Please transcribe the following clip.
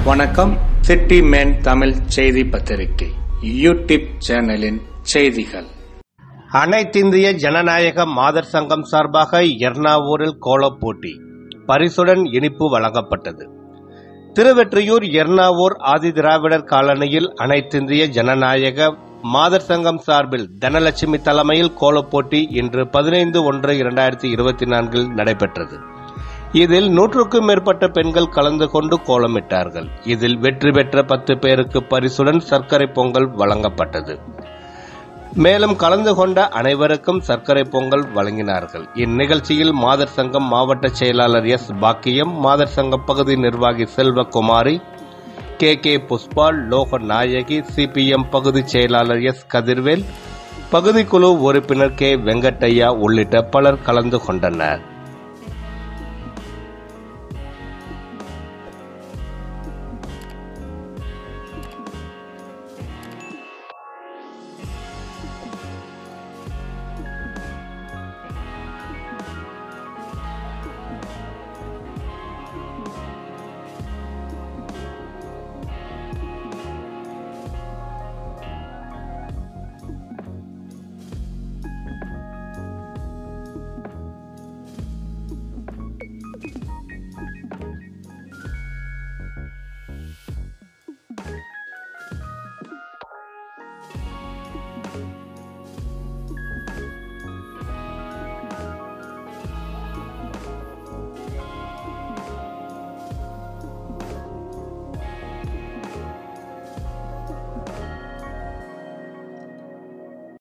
வணக்கம் city man Tamil செய்தி பத்திரிகை யூடியூப் சேனலின் செய்திகள் அனைத்திந்திய ஜனநாயக மாதர் சங்கம் சார்பாக எர்ணாவூரில் கோலப் போட்டி பரிசுடன் இனிப்பு வழங்கப்பட்டது திருவெற்றியூர் எர்ணாவூர் ஆதிதிராவிடர் காலனியில் அனைத்திந்திய ஜனநாயக மாதர் சங்கம் சார்பில் தனலட்சுமி தலைமையில் கோலப் போட்டி இன்று பதினைந்து ஒன்று இரண்டாயிரத்தி இருபத்தி நான்கில் நடைபெற்றது இதில் நூற்றுக்கும் மேற்பட்ட பெண்கள் கலந்து கொண்டு கோலமிட்டார்கள் இதில் வெற்றி பெற்ற பத்து பேருக்கு பரிசுடன் சர்க்கரை பொங்கல் வழங்கப்பட்டது மேலும் கலந்து கொண்ட அனைவருக்கும் சர்க்கரை பொங்கல் வழங்கினார்கள் இந்நிகழ்ச்சியில் மாதர் சங்கம் மாவட்ட செயலாளர் எஸ் பாக்கியம் மாதர் சங்க பகுதி நிர்வாகி செல்வகுமாரி கே கே புஷ்பா லோக நாயகி சிபிஎம் பகுதி செயலாளர் எஸ் கதிர்வேல் பகுதி குழு உறுப்பினர் கே வெங்கட்டையா உள்ளிட்ட பலர் கலந்து கொண்டனர்